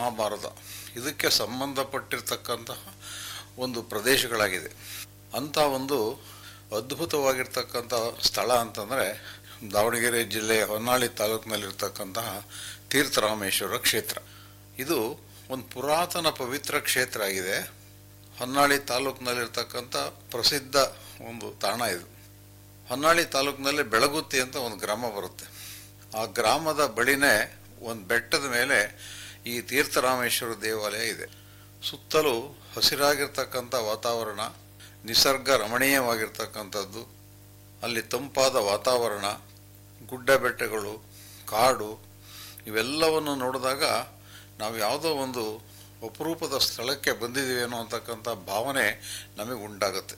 ಮಹಾಭಾರತ ಇದಕ್ಕೆ ಸಂಬಂಧಪಟ್ಟಿರ್ತಕ್ಕಂತಹ ಒಂದು ಪ್ರದೇಶಗಳಾಗಿದೆ ಅಂಥ ಒಂದು ಅದ್ಭುತವಾಗಿರ್ತಕ್ಕಂಥ ಸ್ಥಳ ಅಂತಂದರೆ ದಾವಣಗೆರೆ ಜಿಲ್ಲೆಯ ಹೊನ್ನಾಳಿ ತಾಲೂಕಿನಲ್ಲಿರ್ತಕ್ಕಂತಹ ತೀರ್ಥರಾಮೇಶ್ವರ ಕ್ಷೇತ್ರ ಇದು ಒಂದು ಪುರಾತನ ಪವಿತ್ರ ಕ್ಷೇತ್ರ ಆಗಿದೆ ಹೊನ್ನಾಳಿ ತಾಲೂಕಿನಲ್ಲಿರ್ತಕ್ಕಂಥ ಪ್ರಸಿದ್ಧ ಒಂದು ತಾಣ ಇದು ಹೊನ್ನಾಳಿ ತಾಲೂಕಿನಲ್ಲಿ ಬೆಳಗುತ್ತಿ ಅಂತ ಒಂದು ಗ್ರಾಮ ಬರುತ್ತೆ ಆ ಗ್ರಾಮದ ಬಳಿನೇ ಒಂದು ಬೆಟ್ಟದ ಮೇಲೆ ಈ ತೀರ್ಥರಾಮೇಶ್ವರ ದೇವಾಲಯ ಇದೆ ಸುತ್ತಲೂ ಹಸಿರಾಗಿರ್ತಕ್ಕಂಥ ವಾತಾವರಣ ನಿಸರ್ಗ ರಮಣೀಯವಾಗಿರ್ತಕ್ಕಂಥದ್ದು ಅಲ್ಲಿ ತಂಪಾದ ವಾತಾವರಣ ಗುಡ್ಡ ಬೆಟ್ಟಗಳು ಕಾಡು ಇವೆಲ್ಲವನ್ನು ನೋಡಿದಾಗ ನಾವು ಯಾವುದೋ ಒಂದು ಅಪರೂಪದ ಸ್ಥಳಕ್ಕೆ ಬಂದಿದ್ದೀವೇನೋ ಅಂತಕ್ಕಂಥ ಭಾವನೆ ನಮಗೆ ಉಂಟಾಗುತ್ತೆ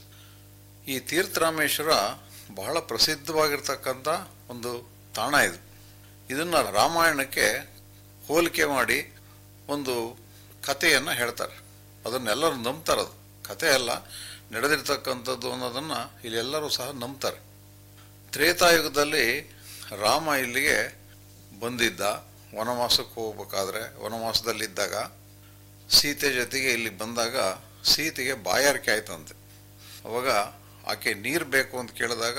ಈ ತೀರ್ಥರಾಮೇಶ್ವರ ಬಹಳ ಪ್ರಸಿದ್ಧವಾಗಿರ್ತಕ್ಕಂಥ ಒಂದು ತಾಣ ಇದು ಇದನ್ನು ರಾಮಾಯಣಕ್ಕೆ ಹೋಲಿಕೆ ಮಾಡಿ ಒಂದು ಕಥೆಯನ್ನು ಹೇಳ್ತಾರೆ ಅದನ್ನೆಲ್ಲರೂ ನಂಬ್ತಾರದು ಕಥೆ ಅಲ್ಲ ನಡೆದಿರ್ತಕ್ಕಂಥದ್ದು ಅನ್ನೋದನ್ನು ಇಲ್ಲಿ ಎಲ್ಲರೂ ಸಹ ನಂಬ್ತಾರೆ ತ್ರೇತಾಯುಗದಲ್ಲಿ ರಾಮ ಇಲ್ಲಿಗೆ ಬಂದಿದ್ದ ವನವಾಸಕ್ಕೆ ಹೋಗ್ಬೇಕಾದ್ರೆ ವನವಾಸದಲ್ಲಿದ್ದಾಗ ಸೀತೆ ಜೊತೆಗೆ ಇಲ್ಲಿ ಬಂದಾಗ ಸೀತೆಗೆ ಬಾಯಾರಿಕೆ ಆಯ್ತಂತೆ ಅವಾಗ ಆಕೆ ನೀರು ಬೇಕು ಅಂತ ಕೇಳಿದಾಗ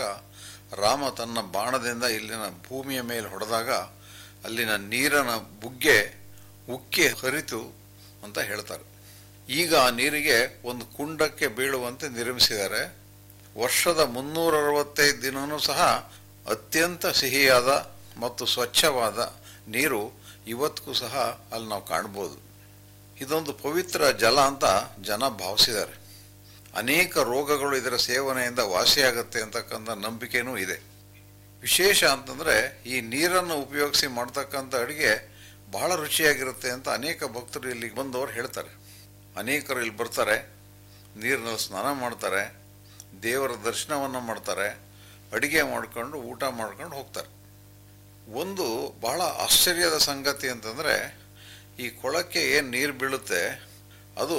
ರಾಮ ತನ್ನ ಬಾಣದಿಂದ ಇಲ್ಲಿನ ಭೂಮಿಯ ಮೇಲೆ ಹೊಡೆದಾಗ ಅಲ್ಲಿನ ನೀರಿನ ಬುಗ್ಗೆ ಉಕ್ಕಿ ಹರಿತು ಅಂತ ಹೇಳ್ತಾರೆ ಈಗ ಆ ನೀರಿಗೆ ಒಂದು ಕುಂಡಕ್ಕೆ ಬೀಳುವಂತೆ ನಿರ್ಮಿಸಿದ್ದಾರೆ ವರ್ಷದ ಮುನ್ನೂರ ಅರವತ್ತೈದು ದಿನವೂ ಸಹ ಅತ್ಯಂತ ಸಿಹಿಯಾದ ಮತ್ತು ಸ್ವಚ್ಛವಾದ ನೀರು ಇವತ್ತಿಗೂ ಸಹ ಅಲ್ಲಿ ನಾವು ಕಾಣ್ಬೋದು ಇದೊಂದು ಪವಿತ್ರ ಜಲ ಅಂತ ಜನ ಭಾವಿಸಿದ್ದಾರೆ ಅನೇಕ ರೋಗಗಳು ಇದರ ಸೇವನೆಯಿಂದ ವಾಸಿಯಾಗುತ್ತೆ ಅಂತಕ್ಕಂಥ ನಂಬಿಕೆನೂ ಇದೆ ವಿಶೇಷ ಅಂತಂದರೆ ಈ ನೀರನ್ನು ಉಪಯೋಗಿಸಿ ಮಾಡ್ತಕ್ಕಂಥ ಅಡುಗೆ ಬಹಳ ರುಚಿಯಾಗಿರುತ್ತೆ ಅಂತ ಅನೇಕ ಭಕ್ತರು ಇಲ್ಲಿಗೆ ಬಂದವರು ಹೇಳ್ತಾರೆ ಅನೇಕರು ಇಲ್ಲಿ ಬರ್ತಾರೆ ನೀರಿನಲ್ಲಿ ಸ್ನಾನ ಮಾಡ್ತಾರೆ ದೇವರ ದರ್ಶನವನ್ನು ಮಾಡ್ತಾರೆ ಅಡುಗೆ ಮಾಡ್ಕೊಂಡು ಊಟ ಮಾಡ್ಕೊಂಡು ಹೋಗ್ತಾರೆ ಒಂದು ಬಹಳ ಆಶ್ಚರ್ಯದ ಸಂಗತಿ ಅಂತಂದರೆ ಈ ಕೊಳಕ್ಕೆ ಏನು ನೀರು ಬೀಳುತ್ತೆ ಅದು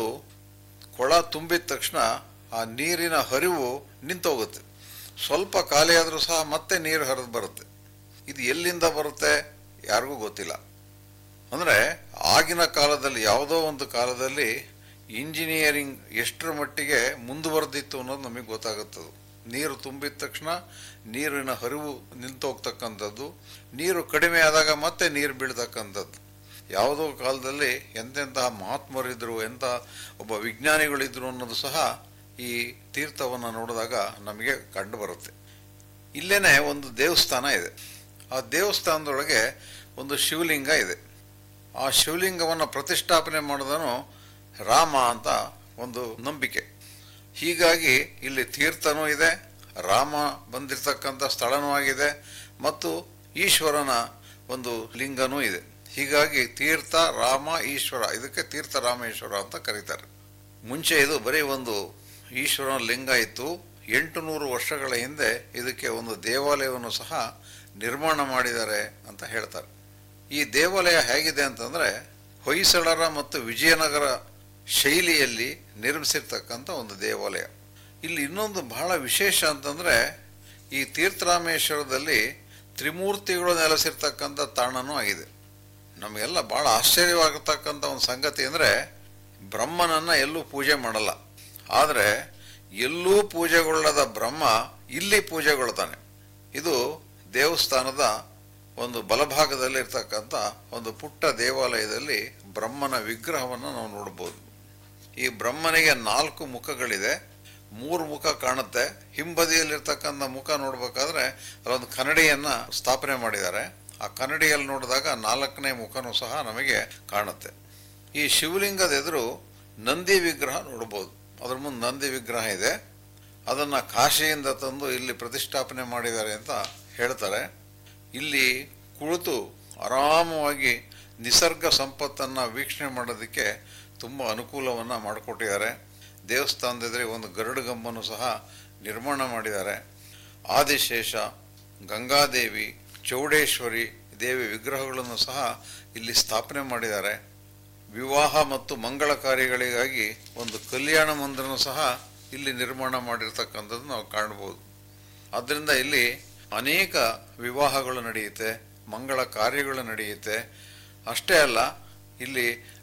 ಕೊಳ ತುಂಬಿದ ತಕ್ಷಣ ಆ ನೀರಿನ ಹರಿವು ನಿಂತೋಗುತ್ತೆ ಸ್ವಲ್ಪ ಖಾಲಿ ಆದರೂ ಸಹ ಮತ್ತೆ ನೀರು ಹರಿದು ಬರುತ್ತೆ ಇದು ಎಲ್ಲಿಂದ ಬರುತ್ತೆ ಯಾರಿಗೂ ಗೊತ್ತಿಲ್ಲ ಅಂದರೆ ಆಗಿನ ಕಾಲದಲ್ಲಿ ಯಾವುದೋ ಒಂದು ಕಾಲದಲ್ಲಿ ಇಂಜಿನಿಯರಿಂಗ್ ಎಷ್ಟರ ಮಟ್ಟಿಗೆ ಮುಂದುವರೆದಿತ್ತು ಅನ್ನೋದು ನಮಗೆ ಗೊತ್ತಾಗುತ್ತದು ನೀರು ತುಂಬಿದ ತಕ್ಷಣ ನೀರಿನ ಹರಿವು ನಿಂತೋಗ್ತಕ್ಕಂಥದ್ದು ನೀರು ಕಡಿಮೆ ಆದಾಗ ಮತ್ತೆ ನೀರು ಬೀಳ್ತಕ್ಕಂಥದ್ದು ಯಾವುದೋ ಕಾಲದಲ್ಲಿ ಎಂತೆಂತಹ ಮಹಾತ್ಮರಿದ್ರು ಎಂಥ ಒಬ್ಬ ವಿಜ್ಞಾನಿಗಳಿದ್ರು ಅನ್ನೋದು ಸಹ ಈ ತೀರ್ಥವನ್ನು ನೋಡಿದಾಗ ನಮಗೆ ಕಂಡು ಬರುತ್ತೆ ಇಲ್ಲೇನೆ ಒಂದು ದೇವಸ್ಥಾನ ಇದೆ ಆ ದೇವಸ್ಥಾನದೊಳಗೆ ಒಂದು ಶಿವಲಿಂಗ ಇದೆ ಆ ಶಿವಲಿಂಗವನ್ನು ಪ್ರತಿಷ್ಠಾಪನೆ ಮಾಡಿದನು ರಾಮ ಅಂತ ಒಂದು ನಂಬಿಕೆ ಹೀಗಾಗಿ ಇಲ್ಲಿ ತೀರ್ಥನೂ ಇದೆ ರಾಮ ಬಂದಿರತಕ್ಕಂಥ ಸ್ಥಳನೂ ಆಗಿದೆ ಮತ್ತು ಈಶ್ವರನ ಒಂದು ಲಿಂಗನೂ ಇದೆ ಹೀಗಾಗಿ ತೀರ್ಥ ರಾಮ ಈಶ್ವರ ಇದಕ್ಕೆ ತೀರ್ಥ ರಾಮೇಶ್ವರ ಅಂತ ಕರೀತಾರೆ ಮುಂಚೆ ಇದು ಬರೀ ಒಂದು ಈಶ್ವರನ ಲಿಂಗ ಇತ್ತು ಎಂಟು ನೂರು ವರ್ಷಗಳ ಹಿಂದೆ ಇದಕ್ಕೆ ಒಂದು ದೇವಾಲಯವನ್ನು ಸಹ ನಿರ್ಮಾಣ ಮಾಡಿದ್ದಾರೆ ಅಂತ ಹೇಳ್ತಾರೆ ಈ ದೇವಾಲಯ ಹೇಗಿದೆ ಅಂತಂದರೆ ಹೊಯ್ಸಳರ ಮತ್ತು ವಿಜಯನಗರ ಶೈಲಿಯಲ್ಲಿ ನಿರ್ಮಿಸಿರ್ತಕ್ಕಂಥ ಒಂದು ದೇವಾಲಯ ಇಲ್ಲಿ ಇನ್ನೊಂದು ಬಹಳ ವಿಶೇಷ ಅಂತಂದರೆ ಈ ತೀರ್ಥರಾಮೇಶ್ವರದಲ್ಲಿ ತ್ರಿಮೂರ್ತಿಗಳು ನೆಲೆಸಿರ್ತಕ್ಕಂಥ ತಾಣನೂ ಆಗಿದೆ ನಮಗೆಲ್ಲ ಭಾಳ ಆಶ್ಚರ್ಯವಾಗಿರ್ತಕ್ಕಂಥ ಒಂದು ಸಂಗತಿ ಅಂದರೆ ಬ್ರಹ್ಮನನ್ನು ಎಲ್ಲೂ ಪೂಜೆ ಮಾಡಲ್ಲ ಆದರೆ ಎಲ್ಲೂ ಪೂಜೆಗೊಳ್ಳದ ಬ್ರಹ್ಮ ಇಲ್ಲಿ ಪೂಜೆಗೊಳ್ತಾನೆ ಇದು ದೇವಸ್ಥಾನದ ಒಂದು ಬಲಭಾಗದಲ್ಲಿ ಇರ್ತಕ್ಕಂಥ ಒಂದು ಪುಟ್ಟ ದೇವಾಲಯದಲ್ಲಿ ಬ್ರಹ್ಮನ ವಿಗ್ರಹವನ್ನು ನಾವು ನೋಡ್ಬೋದು ಈ ಬ್ರಹ್ಮನಿಗೆ ನಾಲ್ಕು ಮುಖಗಳಿದೆ ಮೂರು ಮುಖ ಕಾಣುತ್ತೆ ಹಿಂಬದಿಯಲ್ಲಿರ್ತಕ್ಕಂಥ ಮುಖ ನೋಡ್ಬೇಕಾದ್ರೆ ಅಲ್ಲೊಂದು ಕನ್ನಡಿಯನ್ನು ಸ್ಥಾಪನೆ ಮಾಡಿದ್ದಾರೆ ಆ ಕನ್ನಡಿಯಲ್ಲಿ ನೋಡಿದಾಗ ನಾಲ್ಕನೇ ಮುಖನೂ ಸಹ ನಮಗೆ ಕಾಣುತ್ತೆ ಈ ಶಿವಲಿಂಗದ ಎದುರು ನಂದಿ ವಿಗ್ರಹ ನೋಡ್ಬೋದು ಅದ್ರ ಮುಂದೆ ನಂದಿ ವಿಗ್ರಹ ಇದೆ ಅದನ್ನು ಕಾಶಿಯಿಂದ ತಂದು ಇಲ್ಲಿ ಪ್ರತಿಷ್ಠಾಪನೆ ಮಾಡಿದ್ದಾರೆ ಅಂತ ಹೇಳ್ತಾರೆ ಇಲ್ಲಿ ಕುಳಿತು ಆರಾಮವಾಗಿ ನಿಸರ್ಗ ಸಂಪತ್ತನ್ನು ವೀಕ್ಷಣೆ ಮಾಡೋದಕ್ಕೆ ತುಂಬ ಅನುಕೂಲವನ್ನು ಮಾಡಿಕೊಟ್ಟಿದ್ದಾರೆ ದೇವಸ್ಥಾನದ ಎದುರಿಗೆ ಒಂದು ಗರುಡಗಂಬನ್ನು ಸಹ ನಿರ್ಮಾಣ ಮಾಡಿದ್ದಾರೆ ಆದಿಶೇಷ ಗಂಗಾದೇವಿ ಚೌಡೇಶ್ವರಿ ದೇವಿ ವಿಗ್ರಹಗಳನ್ನು ಸಹ ಇಲ್ಲಿ ಸ್ಥಾಪನೆ ಮಾಡಿದ್ದಾರೆ ವಿವಾಹ ಮತ್ತು ಮಂಗಳ ಕಾರ್ಯಗಳಿಗಾಗಿ ಒಂದು ಕಲ್ಯಾಣ ಮಂದಿರನೂ ಸಹ ಇಲ್ಲಿ ನಿರ್ಮಾಣ ಮಾಡಿರ್ತಕ್ಕಂಥದ್ದು ನಾವು ಕಾಣ್ಬೋದು ಆದ್ದರಿಂದ ಇಲ್ಲಿ ಅನೇಕ ವಿವಾಹಗಳು ನಡೆಯುತ್ತೆ ಮಂಗಳ ಕಾರ್ಯಗಳು ನಡೆಯುತ್ತೆ ಅಷ್ಟೇ ಅಲ್ಲ ಇಲ್ಲಿ